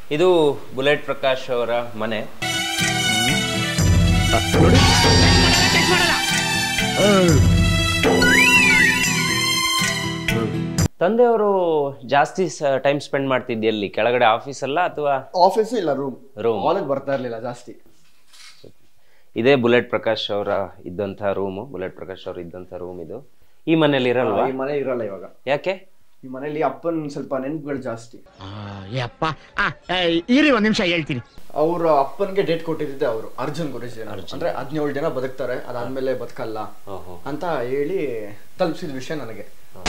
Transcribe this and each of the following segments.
ಇದು ಬುಲೆಟ್ ಪ್ರಕಾಶ್ ಅವರ ಮನೆ ತಂದೆಯವರು ಜಾಸ್ತಿ ಟೈಮ್ ಸ್ಪೆಂಡ್ ಮಾಡ್ತಿದ್ದೆ ಎಲ್ಲಿ ಕೆಳಗಡೆ ಆಫೀಸ್ ಅಲ್ಲ ಅಥವಾ ಆಫೀಸು ಇಲ್ಲ ರೂಮ್ Room. ಹಾಲಿಗೆ ಬರ್ತಾ ಇರ್ಲಿಲ್ಲ ಜಾಸ್ತಿ ಇದೇ ಬುಲೆಟ್ ಪ್ರಕಾಶ್ ಅವರ ಇದ್ದಂಥ ರೂಮು ಬುಲೆಟ್ ಪ್ರಕಾಶ್ ಅವ್ರ ಇದ್ದಂಥ ರೂಮ್ ಇದು ಈ ಮನೇಲಿ ಇರಲ್ವಾ ಈ ಮನೆ ಇರಲ್ಲ ಇವಾಗ ಯಾಕೆ ಈ ಮನೇಲಿ ಅಪ್ಪನ್ ಸ್ವಲ್ಪ ನೆನಪುಗಳು ಜಾಸ್ತಿ ಯಪ್ಪ ಇರಿ ಒಂದ್ ನಿಮಿಷ ಹೇಳ್ತೀನಿ ಅವ್ರ ಅಪ್ಪನ್ಗೆ ಡೇಟ್ ಕೊಟ್ಟಿದ್ದೆ ಅವರು ಅರ್ಜುನ್ ಗುರುಜಿ ಅಂದ್ರೆ ಹದಿನೇಳು ಜನ ಬದುಕ್ತಾರೆ ಅದಾದ್ಮೇಲೆ ಬದುಕಲ್ಲ ಓಹೋ ಅಂತ ಹೇಳಿ ತಲುಪಿಸಿದ ವಿಷಯ ನನಗೆ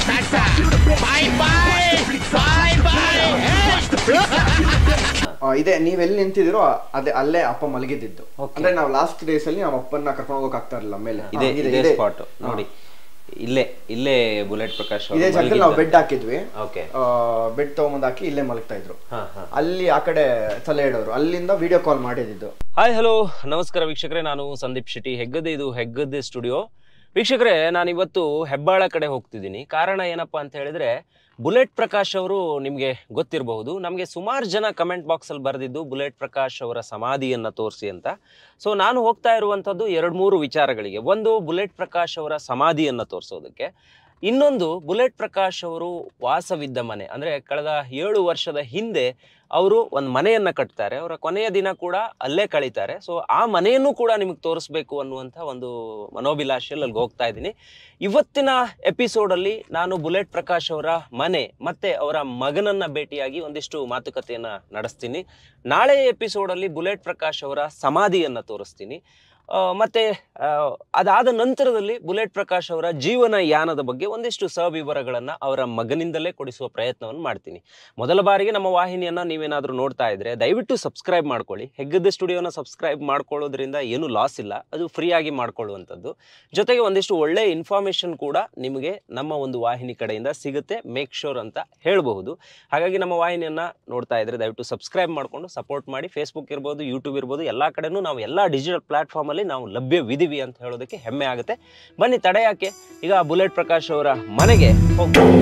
ಆ, ಇದೆ ನೀವೆಲ್ಲಿ ನಿಂತಿದಿರೋ ಅದೇ ಅಲ್ಲೇ ಅಪ್ಪ ಮಲಗಿದ್ದು ಅಂದ್ರೆ ನಾವು ಲಾಸ್ಟ್ ಡೇಸ್ ಅಲ್ಲಿ ನಮ್ಮ ಅಪ್ಪನ ಕರ್ಕೊಂಡು ಹೋಗಕ್ ಆಗ್ತಾ ಇರಲಿಲ್ಲ ಮೇಲೆ ಇದೇ ಆ, ಇದೆ, ಇದೇ ಇದೆ. ಸ್ಪಾಟ್ ನೋಡಿ ಇಲ್ಲೇ ಇಲ್ಲೇ ಬುಲೆಟ್ ಪ್ರಕಾಶ್ ಇದೇ ಜಾಗದಲ್ಲಿ ನಾವು ಬೆಡ್ ಹಾಕಿದ್ವಿ ಓಕೆ ಬೆಡ್ ತಗೊಂಬಂದ್ ಹಾಕಿ ಇಲ್ಲೇ ಮಲಗ್ತಾ ಇದ್ರು ಹಾ ಹಾ ಅಲ್ಲಿ ಆ ಕಡೆ ತಲೆ ಇಡೋರು ಅಲ್ಲಿಂದ ವಿಡಿಯೋ ಕಾಲ್ ಮಾಡಿದ್ದು ಹಾಯ್ ಹಲೋ ನಮಸ್ಕಾರ ವೀಕ್ಷಕರೇ ನಾನು ಸಂದೀಪ್ ಶೆಟ್ಟಿ ಹೆಗ್ಗದ್ದೆ ಇದು ಹೆಗ್ಗದ್ದೆ ಸ್ಟುಡಿಯೋ ವೀಕ್ಷಕರೇ ನಾನು ಇವತ್ತು ಹೆಬ್ಬಾಳ ಕಡೆ ಹೋಗ್ತಿದ್ದೀನಿ ಕಾರಣ ಏನಪ್ಪಾ ಅಂತ ಹೇಳಿದ್ರೆ ಬುಲೆಟ್ ಪ್ರಕಾಶ್ ಅವರು ನಿಮಗೆ ಗೊತ್ತಿರಬಹುದು ನಮಗೆ ಸುಮಾರು ಜನ ಕಮೆಂಟ್ ಬಾಕ್ಸಲ್ಲಿ ಬರೆದಿದ್ದು ಬುಲೆಟ್ ಪ್ರಕಾಶ್ ಅವರ ಸಮಾಧಿಯನ್ನು ತೋರಿಸಿ ಅಂತ ಸೊ ನಾನು ಹೋಗ್ತಾ ಇರುವಂಥದ್ದು ಎರಡು ಮೂರು ವಿಚಾರಗಳಿಗೆ ಒಂದು ಬುಲೆಟ್ ಪ್ರಕಾಶ್ ಅವರ ಸಮಾಧಿಯನ್ನು ತೋರಿಸೋದಕ್ಕೆ ಇನ್ನೊಂದು ಬುಲೆಟ್ ಪ್ರಕಾಶ್ ಅವರು ವಾಸವಿದ್ದ ಮನೆ ಅಂದರೆ ಕಳೆದ ಏಳು ವರ್ಷದ ಹಿಂದೆ ಅವರು ಒಂದು ಮನೆಯನ್ನು ಕಟ್ತಾರೆ ಅವರ ಕೊನೆಯ ದಿನ ಕೂಡ ಅಲ್ಲೇ ಕಳೀತಾರೆ ಸೊ ಆ ಮನೆಯನ್ನು ಕೂಡ ನಿಮಗೆ ತೋರಿಸ್ಬೇಕು ಅನ್ನುವಂಥ ಒಂದು ಮನೋಭಿಲಾಷೆಯಲ್ಲಿ ಅಲ್ಲಿಗೆ ಹೋಗ್ತಾ ಇದ್ದೀನಿ ಇವತ್ತಿನ ಎಪಿಸೋಡಲ್ಲಿ ನಾನು ಬುಲೆಟ್ ಪ್ರಕಾಶ್ ಅವರ ಮನೆ ಮತ್ತು ಅವರ ಮಗನನ್ನು ಭೇಟಿಯಾಗಿ ಒಂದಿಷ್ಟು ಮಾತುಕತೆಯನ್ನು ನಡೆಸ್ತೀನಿ ನಾಳೆ ಎಪಿಸೋಡಲ್ಲಿ ಬುಲೆಟ್ ಪ್ರಕಾಶ್ ಅವರ ಸಮಾಧಿಯನ್ನು ತೋರಿಸ್ತೀನಿ ಆ, ಮತ್ತೆ ಆ, ಅದಾದ ನಂತರದಲ್ಲಿ ಬುಲೆಟ್ ಪ್ರಕಾಶ್ ಅವರ ಜೀವನ ಯಾನದ ಬಗ್ಗೆ ಒಂದಿಷ್ಟು ಸವಿವರಗಳನ್ನು ಅವರ ಮಗನಿಂದಲೇ ಕೊಡಿಸುವ ಪ್ರಯತ್ನವನ್ನು ಮಾಡ್ತೀನಿ ಮೊದಲ ಬಾರಿಗೆ ನಮ್ಮ ವಾಹಿನಿಯನ್ನು ನೀವೇನಾದರೂ ನೋಡ್ತಾ ಇದ್ರೆ ದಯವಿಟ್ಟು ಸಬ್ಸ್ಕ್ರೈಬ್ ಮಾಡ್ಕೊಳ್ಳಿ ಹೆಗ್ಗದ್ದೆ ಸ್ಟುಡಿಯೋನ ಸಬ್ಸ್ಕ್ರೈಬ್ ಮಾಡ್ಕೊಳ್ಳೋದ್ರಿಂದ ಏನು ಲಾಸ್ ಇಲ್ಲ ಅದು ಫ್ರೀಯಾಗಿ ಮಾಡ್ಕೊಳ್ಳುವಂಥದ್ದು ಜೊತೆಗೆ ಒಂದಿಷ್ಟು ಒಳ್ಳೆ ಇನ್ಫಾರ್ಮೇಷನ್ ಕೂಡ ನಿಮಗೆ ನಮ್ಮ ಒಂದು ವಾಹಿನಿ ಕಡೆಯಿಂದ ಸಿಗುತ್ತೆ ಮೇಕ್ ಶೋರ್ ಅಂತ ಹೇಳಬಹುದು ಹಾಗಾಗಿ ನಮ್ಮ ವಾಹಿನಿಯನ್ನು ನೋಡ್ತಾ ಇದ್ರೆ ದಯವಿಟ್ಟು ಸಬ್ಸ್ಕ್ರೈಬ್ ಮಾಡಿಕೊಂಡು ಸಪೋರ್ಟ್ ಮಾಡಿ ಫೇಸ್ಬುಕ್ ಇರ್ಬೋದು ಯೂಟ್ಯೂಬ್ ಇರ್ಬೋದು ಎಲ್ಲ ಕಡೆನೂ ನಾವು ಎಲ್ಲ ಡಿಜಿಟಲ್ ಪ್ಲಾಟ್ಫಾರ್ಮಲ್ಲಿ ನಾವು ಲಭ್ಯವಿದ್ದೀವಿ ಅಂತ ಹೇಳೋದಕ್ಕೆ ಹೆಮ್ಮೆ ಆಗುತ್ತೆ ಬನ್ನಿ ತಡೆ ಯಾಕೆ ಈಗ ಬುಲೆಟ್ ಪ್ರಕಾಶ್ ಅವರ ಮನೆಗೆ ಹೋಗ್ಬೋದು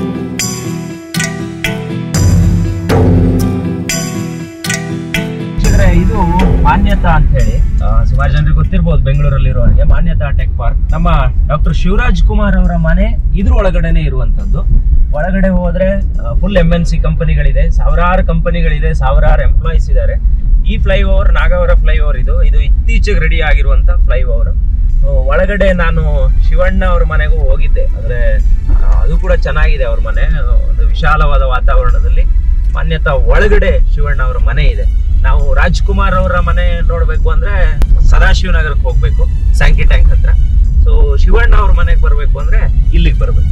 ಇದು ಮಾನ್ಯತಾ ಅಂತ ಹೇಳಿ ಸುಮಾರು ಜನರಿಗೆ ಗೊತ್ತಿರಬಹುದು ಬೆಂಗಳೂರಲ್ಲಿ ಇರುವವರಿಗೆ ಮಾನ್ಯತಾ ಟೆಕ್ ಪಾರ್ಕ್ ನಮ್ಮ ಡಾಕ್ಟರ್ ಶಿವರಾಜ್ ಕುಮಾರ್ ಅವರ ಮನೆ ಇದ್ರ ಒಳಗಡೆನೆ ಇರುವಂತದ್ದು ಒಳಗಡೆ ಹೋದ್ರೆ ಫುಲ್ ಎಂ ಎನ್ ಸಿ ಕಂಪನಿಗಳಿದೆ ಸಾವಿರಾರು ಕಂಪನಿಗಳಿದೆ ಸಾವಿರಾರು ಎಂಪ್ಲಾಯೀಸ್ ಇದ್ದಾರೆ ಈ ಫ್ಲೈಓವರ್ ನಾಗವರ ಫ್ಲೈಓವರ್ ಇದು ಇದು ಇತ್ತೀಚೆಗೆ ರೆಡಿ ಆಗಿರುವಂತ ಫ್ಲೈಓವರ್ ಒಳಗಡೆ ನಾನು ಶಿವಣ್ಣ ಅವ್ರ ಮನೆಗೂ ಹೋಗಿದ್ದೆ ಅಂದ್ರೆ ಆ, ಅದು ಕೂಡ ಚೆನ್ನಾಗಿದೆ ಅವ್ರ ಮನೆ ಒಂದು ವಿಶಾಲವಾದ ವಾತಾವರಣದಲ್ಲಿ ಮಾನ್ಯತಾ ಒಳಗಡೆ ಶಿವಣ್ಣ ಅವರ ಮನೆ ಇದೆ ನಾವು ರಾಜ್ಕುಮಾರ್ ಅವರ ಮನೆ ನೋಡ್ಬೇಕು ಅಂದ್ರೆ ಸದಾಶಿವನಗರಕ್ಕೆ ಹೋಗ್ಬೇಕು ಸ್ಯಾಂಕಿ ಟ್ಯಾಂಕ್ ಹತ್ರ ಸೊ ಶಿವಣ್ಣ ಅವ್ರ ಮನೆಗೆ ಬರ್ಬೇಕು ಅಂದ್ರೆ ಇಲ್ಲಿಗೆ ಬರ್ಬೇಕು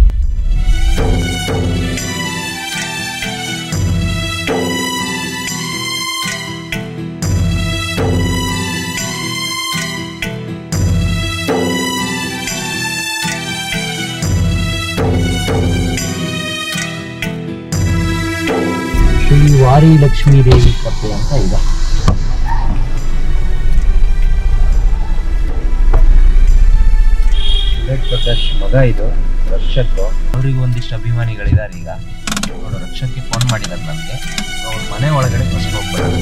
ಶ್ರೀ ವಾರಿ ಲಕ್ಷ್ಮೀ ದೇವಿ ಕಪ್ಪೆ ಅಂತ ಇದೆ ಬುಲೆಟ್ ಪ್ರಕಾಶ್ ಮಗ ಇದು ರಕ್ಷಕ್ ಅವರಿಗೂ ಒಂದಿಷ್ಟು ಅಭಿಮಾನಿಗಳಿದ್ದಾರೆ ಈಗ ನೋಡು ರಕ್ಷಕ್ಕೆ ಫೋನ್ ಮಾಡಿದ್ದಾರೆ ನನಗೆ ಅವ್ರ ಮನೆ ಒಳಗಡೆ ಫಸ್ಟ್ ಹೋಗ್ಬರೋಣ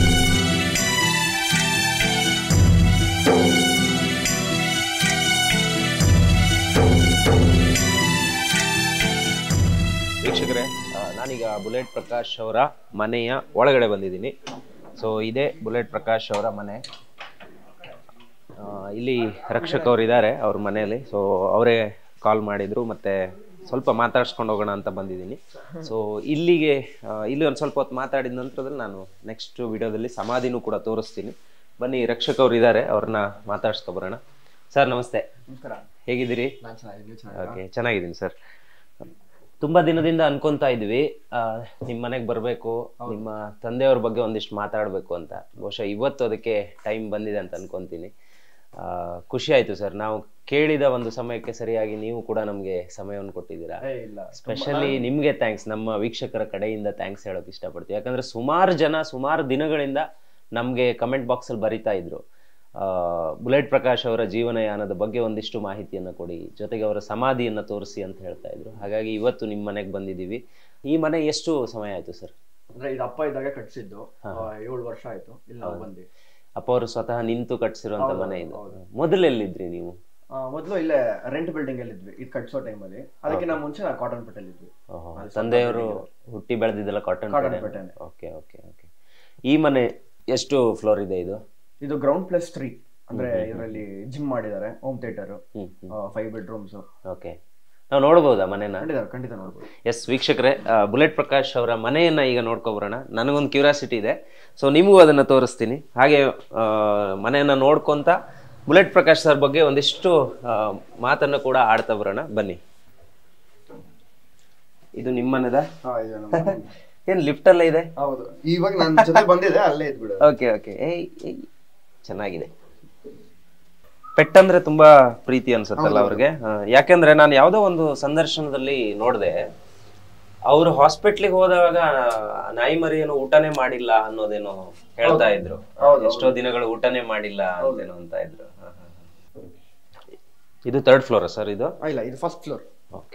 ವೀಕ್ಷಕರೇ ಆ, ನಾನೀಗ ಬುಲೆಟ್ ಪ್ರಕಾಶ್ ಅವರ ಮನೆಯ ಒಳಗಡೆ ಬಂದಿದ್ದೀನಿ ಸೊ ಇದೇ ಬುಲೆಟ್ ಪ್ರಕಾಶ್ ಅವರ ಮನೆ ಆ, ಇಲ್ಲಿ ರಕ್ಷಕ್ ಅವರು ಇದ್ದಾರೆ ಅವ್ರ ಮನೆಯಲ್ಲಿ ಸೊ ಅವರೇ ಕಾಲ್ ಮಾಡಿದ್ರು ಮತ್ತೆ ಸ್ವಲ್ಪ ಮಾತಾಡ್ಸ್ಕೊಂಡು ಹೋಗೋಣ ಅಂತ ಬಂದಿದ್ದೀನಿ ಸೊ ಇಲ್ಲಿಗೆ ಆ, ಇಲ್ಲಿ ಒಂದು ಸ್ವಲ್ಪ ಹೊತ್ತು ಮಾತಾಡಿದ ನಂತರದಲ್ಲಿ ನಾನು ನೆಕ್ಸ್ಟ್ ವಿಡಿಯೋದಲ್ಲಿ ಸಮಾಧಿನೂ ಕೂಡ ತೋರಿಸ್ತೀನಿ ಬನ್ನಿ ರಕ್ಷಕ್ ಅವ್ರು ಇದ್ದಾರೆ ಅವ್ರನ್ನ ಮಾತಾಡ್ಸ್ಕೊ ಬರೋಣ ಸರ್ ನಮಸ್ತೆ ನಮಸ್ಕಾರ ಹೇಗಿದ್ದೀರಿ ನಾನ್ ಚೆನ್ನಾಗಿದ್ದೀನಿ ನೀವು ಚೆನ್ನಾಗಿದ್ದೀರಾ? ಓಕೆ ಚೆನ್ನಾಗಿದ್ದೀನಿ ಸರ್ ತುಂಬಾ ದಿನದಿಂದ ಅನ್ಕೊಂತಾ ಇದ್ವಿ ಆ, ನಿಮ್ ಮನೆಗೆ ಬರಬೇಕು ನಿಮ್ಮ ತಂದೆಯವ್ರ ಬಗ್ಗೆ ಒಂದಿಷ್ಟು ಮಾತಾಡಬೇಕು ಅಂತ ಬಹುಶಃ ಇವತ್ತು ಅದಕ್ಕೆ ಟೈಮ್ ಬಂದಿದೆ ಅಂತ ಅನ್ಕೊಂತೀನಿ ಆ, ಖುಷಿ ಆಯ್ತು ಸರ್ ನಾವು ಕೇಳಿದ ಒಂದು ಸಮಯಕ್ಕೆ ಸರಿಯಾಗಿ ನೀವು ಕೂಡ ನಮಗೆ ಸಮಯವನ್ನು ಕೊಟ್ಟಿದ್ದೀರಾ ಏ, ಇಲ್ಲ ಸ್ಪೆಷಲಿ ನಿಮಗೆ ಥ್ಯಾಂಕ್ಸ್ ನಮ್ಮ ವೀಕ್ಷಕರ ಕಡೆಯಿಂದ ಥ್ಯಾಂಕ್ಸ್ ಹೇಳೋಕೆ ಇಷ್ಟಪಡ್ತೀವಿ ಯಾಕಂದ್ರೆ ಸುಮಾರು ಜನ ಸುಮಾರು ದಿನಗಳಿಂದ ನಮಗೆ ಕಮೆಂಟ್ ಬಾಕ್ಸಲ್ಲಿ ಬರಿತಾ ಇದ್ರು ಆ, ಬುಲೆಟ್ ಪ್ರಕಾಶ್ ಅವರ ಜೀವನಯಾನದ ಬಗ್ಗೆ ಒಂದಿಷ್ಟು ಮಾಹಿತಿಯನ್ನು ಕೊಡಿ ಜೊತೆಗೆ ಅವರ ಸಮಾಧಿಯನ್ನು ತೋರಿಸಿ ಅಂತ ಹೇಳ್ತಾ ಇದ್ರು ಹಾಗಾಗಿ ಇವತ್ತು ನಿಮ್ಮ ಮನೆಗೆ ಬಂದಿದ್ದೀವಿ ಈ ಮನೆ ಎಷ್ಟು ಸಮಯ ಆಯಿತು ಸರ್ ಅಂದ್ರೆ ಇದು ಅಪ್ಪ ಇದ್ದಾಗ ಕಟ್ಸಿದ್ದು ಏಳು ವರ್ಷ ಆಯ್ತು ಇಲ್ಲಿ ನಾವು ಬಂದ್ವಿ ಅಪ್ಪ ಅವರು ಸ್ವತಃ ನಿಂತು ಕಟ್ಸಿರುವಂತ ಹೌದು, ಮನೆ ಇದು ಹೌದು. ಮೊದಲು ಎಲ್ಲಿದ್ರಿ ನೀವು ಆ, ಮೊದ್ಲು ಇಲ್ಲೇ ರೆಂಟ್ ಬಿಲ್ಡಿಂಗ್ ಅಲ್ಲಿ ಇದ್ವಿ ಇದು ಕಟ್ಸೋ ಟೈಮಲ್ಲಿ ಅದಕ್ಕಿಂತ ಮುಂಚೆ ನಾವು ಕಾಟನ್ ಪೇಟೆಲ್ ಇದ್ವಿ ಓಹೋ, ಅಲ್ಲಿ ಸ್ವಲ್ಪ ತಂದೆಯವರು ಹುಟ್ಟಿ ಬೆಳೆದಿದ್ದೆಲ್ಲ ಕಾಟನ್ ಕಾಟನ್ ಪೇಟೆನೆ. ಓಕೆ ಓಕೆ ಓಕೆ ಈ ಮನೆ ಎಷ್ಟು ಫ್ಲೋರ್ ಇದೆ ಇದು ಇದು ಗ್ರೌಂಡ್ ಪ್ಲಸ್ ತ್ರೀ ಅಂದ್ರೆ ಇದರಲ್ಲಿ ಜಿಮ್ ಮಾಡಿದ್ದಾರೆ home theatre hmm hmm five bedrooms okay ನಾವು ನೋಡ್ಬೋದಾ ಮನೆನ ಖಂಡಿತ ಖಂಡಿತ ನೋಡ್ಬೋದು ಎಸ್ ವೀಕ್ಷಕರೇ ಆ, ಬುಲೆಟ್ ಪ್ರಕಾಶ್ ಅವರ ಮನೆಯನ್ನ ಈಗ ನೋಡ್ಕೊಬರೋಣ ನನಗೊಂದು ಕ್ಯೂರಿಯಾಸಿಟಿ ಇದೆ ಸೊ ನಿಮಗೂ ಅದನ್ನ ತೋರಿಸ್ತೀನಿ ಹಾಗೆ ಆ, ಮನೆಯನ್ನ ನೋಡ್ಕೊಂತ ಬುಲೆಟ್ ಪ್ರಕಾಶ್ ಸರ್ ಬಗ್ಗೆ ಒಂದಿಷ್ಟು ಆ, ಮಾತನ್ನ ಕೂಡ ಆಡ್ತಾ ಬರೋಣ ಬನ್ನಿ ಇದು ನಿಮ್ಮ ಮನೆದ ಹಾ ಇದು ನಮ್ಮ- ಏನ್ ಲಿಫ್ಟ್ ಅಲ್ಲೇ ಇದೆ ಹೌದು ಇವಾಗ ನನ್ನ ಜೊತೆ ಬಂದಿದೆ ಅಲ್ಲೇ ಇದ್ಬಿಡು ಓಕೆ ಓಕೆ ಏಯ್ ಏಯ್ ಚೆನ್ನಾಗಿದೆ ಪೆಟ್ ಅಂದ್ರೆ ತುಂಬಾ ಪ್ರೀತಿ ಅನ್ಸುತ್ತಲ್ಲ ಅವ್ರಿಗೆ ಹಾ, ಯಾಕಂದ್ರೆ ನಾನು ಯಾವ್ದೋ ಒಂದು ಸಂದರ್ಶನದಲ್ಲಿ ನೋಡ್ದೆ ಅವ್ರು ಹಾಸ್ಪಿಟ್ಲಿಗೆ ಹೋದಾಗ ಆ, ನಾಯಿ ಮರಿ ಏನೋ ಊಟನೇ ಮಾಡಿಲ್ಲ ಅನ್ನೋದೇನೋ ಹೇಳ್ತಾ ಇದ್ರು ಎಷ್ಟೋ ದಿನಗಳು ಊಟನೇ ಮಾಡಿಲ್ಲ ಅಂತೇನೋ ಅಂತ ಇದ್ರು ಹಾ, ಹಾ, ಹಾ. ಇದು ಥರ್ಡ್ ಫ್ಲೋರ್ ಸರ್ ಇದು ಆ, ಇಲ್ಲ ಇದು ಫಸ್ಟ್ ಫ್ಲೋರ್ ಓಕೆ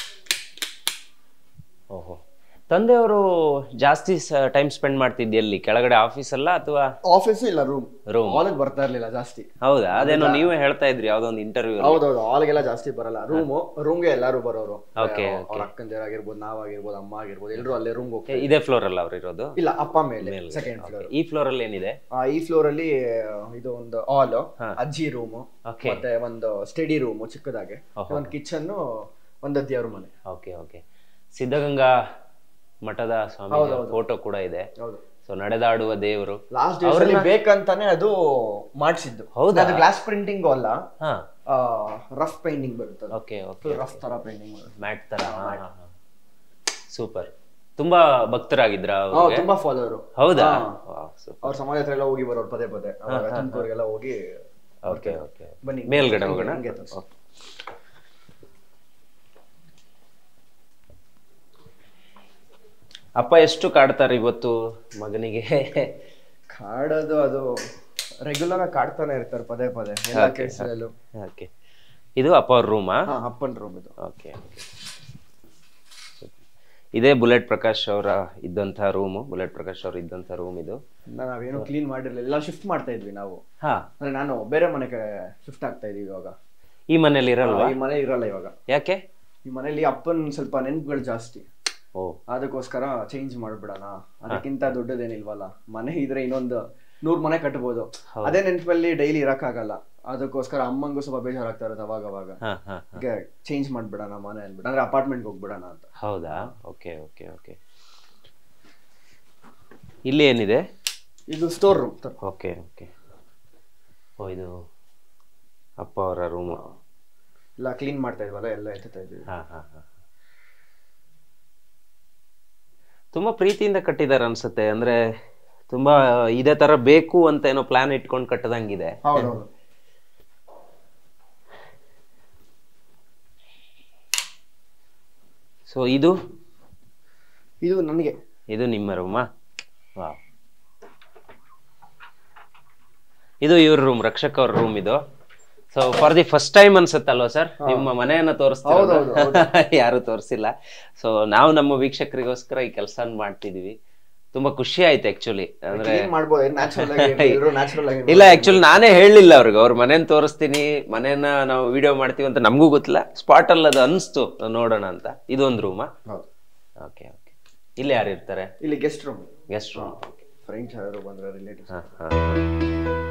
ಓಹೋ ತಂದೆಯವರು ಜಾಸ್ತಿ ಟೈಮ್ ಸ್ಪೆಂಡ್ ಮಾಡ್ತಿದ್ದೆ ಎಲ್ಲಿ ಕೆಳಗಡೆ ಆಫೀಸ್ ಅಲ್ಲ ಅಥವಾ ಆಫೀಸ್ ಇಲ್ಲ ರೂಮ್ ರೂಮ್ ಹಾಲಿಗೆ ಬರ್ತಾ ಇರ್ಲಿಲ್ಲ ಜಾಸ್ತಿ ಹೌದಾ ಅದೇನೋ ನೀವೇ ಹೇಳ್ತಾ ಇದ್ರಿ ಯಾವ್ದೋ ಒಂದು ಇಂಟರ್ವ್ಯೂ ಹೌದೌದು ಹಾಲ್ಗೆಲ್ಲ ಜಾಸ್ತಿ ಬರಲ್ಲ ರೂಮ್ ರೂಮ್ಗೆ ಎಲ್ಲಾರು ಬರೋರು Okay, ಅವ್ರ ಅಕ್ಕಂದಿರ ಆಗಿರ್ಬೋದು ನಾವಾಗಿರ್ಬೋದು ಅಮ್ಮ ಆಗಿರ್ಬೋದು ಎಲ್ಲರೂ ಅಲ್ಲೇ ರೂಮ್ ಹೋಗ್ತಾರೆ ಇದೇ ಫ್ಲೋರ್ ಅಲ್ಲ ಅವ್ರು ಇರೋದು ಇಲ್ಲ ಅಪ್ಪ ಮೇಲೆ ಸೆಕೆಂಡ್ ಫ್ಲೋರ್ ಈ ಫ್ಲೋರ್ ಅಲ್ಲಿ ಏನಿದೆ ಈ ಫ್ಲೋರ್ ಅಲ್ಲಿ ಇದು ಒಂದು ಹಾಲ್ ಹಾ. ಅಜ್ಜಿ ರೂಮು ಓಕೆ ಮತ್ತೆ ಒಂದು ಸ್ಟಡಿ ರೂಮು ಚಿಕ್ಕದಾಗೆ ಓಹೋ. ಒಂದು ಕಿಚನ್ ಒಂದು ದೇವ್ರ ಮನೆ ಓಕೆ ಓಕೆ ಸಿದ್ಧಗಂಗಾ ಮಠದ ಸ್ವಾಮಿ ಫೋಟೋ ಕೂಡ ಇದೆ ಹೌದು ಸೊ ನಡೆದಾಡುವ ದೇವರು ಲಾಸ್ಟ್ ಡೇಸ್ ಅಲ್ಲಿ ಬೇಕಂತಾನೆ ಅದು ಮಾಡಿಸಿದ್ದು ಹೌದಾ? ಅದು ಗ್ಲಾಸ್ ಪ್ರಿಂಟಿಂಗ್ ಅಲ್ಲ ಹಾ ರಫ್ ಪೇಂಟಿಂಗ್ ಬರುತ್ತದೆ ಓಕೆ ಓಕೆ ರಫ್ ತರ ಪೇಂಟಿಂಗ್ ಮ್ಯಾಟ್ ತರ ಸೂಪರ್ ತುಂಬಾ ಭಕ್ತರಾಗಿದ್ರ ಅವ್ರಿಗೆ ತುಂಬಾ ಫಾಲೋವರು ಹೌದಾ ಹಾ. ಸೂಪರ್ ಅವ್ರ ಸಮಾಜ ಹತ್ರ ಎಲ್ಲ ಹೋಗಿ ಬರೋರು ಪದೇ ಪದೇ ಅವಾಗ ತುಮಕೂರಿಗೆಲ್ಲ ಹೋಗಿ ಓಕೆ ಓಕೆ ಬನ್ನಿ ಮೇಲ್ಗಡೆ ಹಿಂಗೆ- ಹೋಗೋಣ ಹಿಂಗೆ ತೋರ್ಸು. Okay. ಅಪ್ಪ ಎಷ್ಟು ಕಾಡ್ತಾರೆ ಇವತ್ತು ಮಗನಿಗೆ ಕಾಡೋದು ಅದು ರೆಗ್ಯುಲರ್ ಆಗಿ ಕಾಡ್ತಾನೆ ಇರ್ತಾರೆ ಪದೇ ಪದೇ ಎಲ್ಲ ಕೇಸಲ್ಲೂ ಓಕೆ ಇದು ಅಪ್ಪ ಅವ್ರ ರೂಮಾ ಹಾ ಅಪ್ಪನ್ ರೂಮ್ ಇದು ಓಕೆ ಓಕೆ ಇದೇ ಬುಲೆಟ್ ಪ್ರಕಾಶ್ ಅವರ ಇದ್ದಂಥ ರೂಮು ಬುಲೆಟ್ ಪ್ರಕಾಶ್ ಅವ್ರ ಇದ್ದಂಥ ರೂಮ್ ಇದು ನಾವೇನು ಕ್ಲೀನ್ ಮಾಡಿರ್ಲಿಲ್ಲ ಎಲ್ಲ ಶಿಫ್ಟ್ ಮಾಡ್ತಾ ಇದ್ವಿ ನಾವು ಹಾ ಅಂದ್ರೆ ನಾನು ಬೇರೆ ಮನೆಗೆ ಶಿಫ್ಟ್ ಆಗ್ತಾ ಇದೀವಿ ಇವಾಗ ಈ ಮನೇಲಿ ಇರಲ್ವಾ ಈ ಮನೆ ಇರಲ್ಲ ಇವಾಗ ಯಾಕೆ ಈ ಮನೇಲಿ ಅಪ್ಪನ್ ಸ್ವಲ್ಪ ನೆನ್ಪುಗಳು ಜಾಸ್ತಿ ಓ ಅದಕ್ಕೋಸ್ಕರ ಚೇಂಜ್ ಮಾಡ್ಬಿಡಣ ಅದಕ್ಕಿಂತ ದೊಡ್ಡದೇನಿಲ್ವಲ್ಲ ಮನೆ ಇದ್ರೆ ಇನ್ನೊಂದು ನೂರ್ ಮನೆ ಕಟ್ಬೋದು ಅದೇ ನೆನಪಲ್ಲಿ ಡೈಲಿ ಇರಕ್ಕಾಗಲ್ಲ ಅದಕ್ಕೋಸ್ಕರ ಅಮ್ಮಂಗೂ ಸ್ವಲ್ಪ ಬೇಜಾರಾಗ್ತಾ ಇರೋದು ಅವಾಗ ಅವಾಗ ಹಾ ಹಾ ಈಗ ಚೇಂಜ್ ಮಾಡ್ಬಿಡಣ ಮನೆ ಅನ್ಬಿಟ್ಟು ಅಂದ್ರೆ ಅಪಾರ್ಟ್ಮೆಂಟ್ಗೆ ಹೋಗ್ಬಿಡಣ ಅಂತ ಹೌದಾ ಓಕೆ ಓಕೆ ಓಕೆ ಇಲ್ಲಿ ಏನಿದೆ ಇದು ಸ್ಟೋರ್ ರೂಮ್ ಓಕೆ ಓಕೆ ಓ ಇದು ಅಪ್ಪ ಅವರ ರೂಮು ಎಲ್ಲ ಕ್ಲೀನ್ ಮಾಡ್ತಾ ಇದ್ವಲ್ಲ ಎಲ್ಲ ಎತ್ತಾ ಇದ್ವಿ ಹಾ ಹಾ ಹಾ ತುಂಬಾ ಪ್ರೀತಿಯಿಂದ ಕಟ್ಟಿದ್ದಾರೆ ಅನ್ಸುತ್ತೆ ಅಂದ್ರೆ ತುಂಬಾ ಇದೇ ತರ ಬೇಕು ಅಂತ ಏನೋ ಪ್ಲಾನ್ ಇಟ್ಕೊಂಡು ಕಟ್ಟದಂಗಿದೆ ಹೌದೌದು ಸೊ ಇದು ಇದು ನನಗೆ ಇದು ನಿಮ್ಮ ರೂಮಾ ವಾ ಇದು ಇವ್ರ ರೂಮ್ ರಕ್ಷಕ್ ಅವ್ರ ರೂಮ್ ಇದು so for the first time ಅನ್ಸುತ್ತಲ್ವಾ ಸರ್ ನಿಮ್ಮ ಮನೆಯನ್ನ ತೋರಿಸ್ತೀವಿ ಯಾರು ತೋರಿಸಿಲ್ಲ ಸೊ ನಾವು ನಮ್ಮ ವೀಕ್ಷಕರಿಗೋಸ್ಕರ ಈ ಕೆಲಸ ಮಾಡ್ತಿದೀವಿ ತುಂಬಾ ಖುಷಿ ಆಯ್ತು ಆಕ್ಚುಲಿ ಅಂದ್ರೆ ಕ್ಲೀನ್ ಮಾಡ್ಬೋದು ನ್ಯಾಚುರಲ್ ಆಗಿ ನ್ಯಾಚುರಲ್ ಆಗಿ ಇಲ್ಲ ಆಕ್ಚುಲಿ ನಾನೇ ಹೇಳಲಿಲ್ಲ ಅವ್ರಿಗೆ ಅವ್ರ ಮನೇನ್ ತೋರಿಸ್ತೀನಿ ಮನೇನ ನಾವು ವಿಡಿಯೋ ಮಾಡ್ತೀವಿ ಅಂತ ನಮಗೂ ಗೊತ್ತಿಲ್ಲ ಸ್ಪಾಟ್ ಅಲ್ಲಿ ಅದು ಅನಿಸ್ತು ನೋಡೋಣ ಅಂತ ಇದೊಂದು ರೂಮಾ ಹೌದು ಓಕೆ ಓಕೆ ಇಲ್ಲಿ ಯಾರು ಇರ್ತಾರೆ ಇಲ್ಲಿ guest room guest room friends ಯಾರು ಬಂದ್ರೆ ರಿಲೇಟಿವ್ಸ್ ಹಾ ಹಾ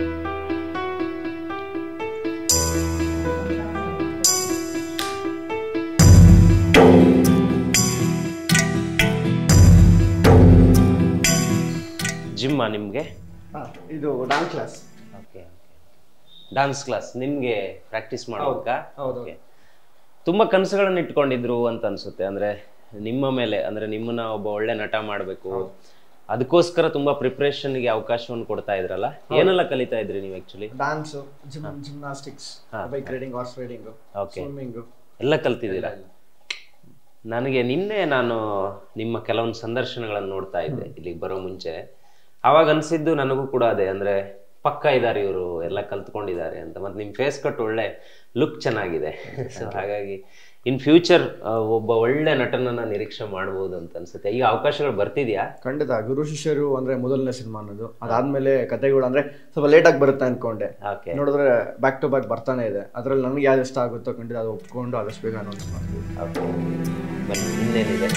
ಜಿಮ್ಮಾ ನಿಮ್ಗೆ ಇದು dance class okay dance class ನಿಮ್ಗೆ ಪ್ರಾಕ್ಟೀಸ್ ಮಾಡೋದಕ್ಕ ಹೌದು Okay. ತುಂಬಾ ಕನಸುಗಳನ್ನ ಇಟ್ಕೊಂಡಿದ್ರು ಅಂತ ಅನ್ಸುತ್ತೆ ಅಂದ್ರೆ ನಿಮ್ಮ ಮೇಲೆ ಅಂದ್ರೆ ನಿಮ್ಮನ್ನ ಒಬ್ಬ ಒಳ್ಳೆ ನಟ ಮಾಡ್ಬೇಕು ಅದಕ್ಕೋಸ್ಕರ ತುಂಬಾ ಪ್ರಿಪ್ರೇಷನ್ಗೆ ಅವಕಾಶವನ್ನು ಕೊಡ್ತಾ ಇದ್ರಲ್ಲ ಏನೆಲ್ಲ ಕಲಿತಾ ಇದ್ರಿ ನೀವು actually dance gym gymnastics bike riding horse riding okay swimming ಎಲ್ಲ ಕಲ್ತಿದ್ದೀರಾ ನನಗೆ ನಿನ್ನೆ ನಾನು ನಿಮ್ಮ ಕೆಲವೊಂದು ಸಂದರ್ಶನಗಳನ್ನು ನೋಡ್ತಾ ಇದ್ದೆ ಇಲ್ಲಿಗೆ ಬರೋ ಮುಂಚೆ ಅವಾಗ ಅನ್ಸಿದ್ದು ನನಗೂ ಕೂಡ ಅದೇ ಅಂದ್ರೆ ಪಕ್ಕ ಇದ್ದಾರೆ ಇವರು ಎಲ್ಲ ಕಲ್ತ್ಕೊಂಡಿದ್ದಾರೆ ಅಂತ ಮತ್ತೆ ನಿಮ್ ಫೇಸ್ ಕಟ್ ಒಳ್ಳೆ ಲುಕ್ ಚೆನ್ನಾಗಿದೆ ಸೊ ಹಾಗಾಗಿ ಇನ್ ಫ್ಯೂಚರ್ ಒಬ್ಬ ಒಳ್ಳೆ ನಟನನ್ನ ನಿರೀಕ್ಷೆ ಮಾಡ್ಬೋದು ಅಂತ ಅನ್ಸುತ್ತೆ ಈಗ ಅವಕಾಶಗಳು ಬರ್ತಿದ್ಯಾ ಖಂಡಿತ ಗುರು ಶಿಷ್ಯರು ಅಂದ್ರೆ ಮೊದಲನೇ ಸಿನಿಮಾ ಅನ್ನೋದು ಅದಾದ್ಮೇಲೆ ಕತೆಗಳು ಅಂದ್ರೆ ಸ್ವಲ್ಪ ಲೇಟ್ ಆಗಿ ಬರುತ್ತೆ ಅನ್ಕೊಂಡೆ ಓಕೆ ನೋಡಿದ್ರೆ ಬ್ಯಾಕ್ ಟು ಬ್ಯಾಕ್ ಬರ್ತಾನೆ ಇದೆ ಅದ್ರಲ್ಲಿ ನನಗೆ ಯಾವ್ದು ಇಷ್ಟ ಆಗುತ್ತೋ ಖಂಡಿತ ಅದು ಒಪ್ಕೊಂಡು ಆದಷ್ಟು ಬೇಗ ಅನೌನ್ಸ್ ಮಾಡ್ತೀವಿ ಓಕೆ ಬನ್ನಿ ಇನ್ನೇನಿದೆ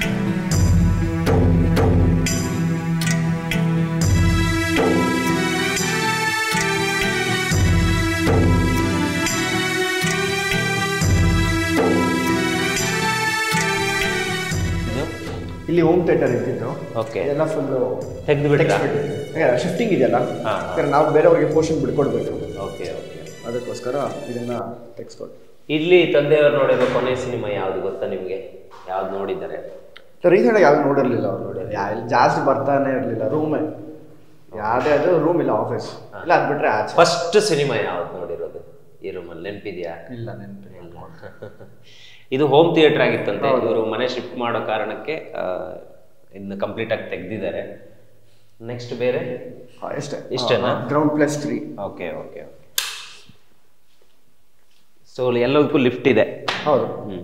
ಇದು ಇಲ್ಲಿ ಹೋಮ್ ಥಿಯೇಟರ್ ಇದ್ದಿದ್ದು ಓಕೆ ಇದೆಲ್ಲ ಫುಲ್ಲು ತೆಗೆದು ಬಿಟ್ರಾ ಶಿಫ್ಟಿಂಗ್ ಇದೆಯಲ್ಲ ಹಾ, ಯಾಕಂದ್ರೆ ನಾವು ಬೇರೆಯವ್ರಿಗೆ ಪೋರ್ಷನ್ ಬಿಡ್ಕೊಡ್ಬೇಕು ಓಕೆ ಓಕೆ ಅದಕ್ಕೋಸ್ಕರ ಇದನ್ನ ತೆಗೆಸ್ಕೊಟ್ಟು ಇಲ್ಲಿ ತಂದೆಯವರು ನೋಡಿರೋ ಕೊನೆ ಸಿನಿಮಾ ಯಾವ್ದು ಗೊತ್ತಾ ನಿಮಗೆ ಯಾವ್ದು ನೋಡಿದ್ದಾರೆ ರೀಸೆಂಟ್ ಯಾವ್ದು ನೋಡಿರ್ಲಿಲ್ಲ ಅವ್ರು ನೋಡಿ ಜಾಸ್ತಿ ಬರ್ತಾನೆ ಇರಲಿಲ್ಲ ರೂಮೇ ಯಾವುದೇ ಅದು ರೂಮ್ ಇಲ್ಲ ಆಫೀಸ್ ಇಲ್ಲ ಅದ್ ಬಿಟ್ರೆ ಆಚೆ ಫಸ್ಟ್ ಸಿನಿಮಾ ಯಾವ್ದು ನೋಡಿರೋದು ಈ ರೂಮಲ್ಲಿ ನೆನಪಿದ್ಯಾ ಇಲ್ಲ ನೆನಪಿಲ್ಲ ಇದು ಹೋಮ್ ಥಿಯೇಟರ್ ಆಗಿತ್ತಂತೆ ಇವರು ಮನೆ ಶಿಫ್ಟ್ ಮಾಡೋ ಕಾರಣಕ್ಕೆ ಆ, ಇನ್ನು ಕಂಪ್ಲೀಟ್ ಆಗಿ ತೆಗ್ದಿದ್ದಾರೆ ನೆಕ್ಸ್ಟ್ ಬೇರೆ ಎಷ್ಟೇ ಇಷ್ಟೇನಾ? Ground plus three okay okay okay so ಎಲ್ಲದಕ್ಕೂ ಲಿಫ್ಟ್ ಇದೆ ಹೌದು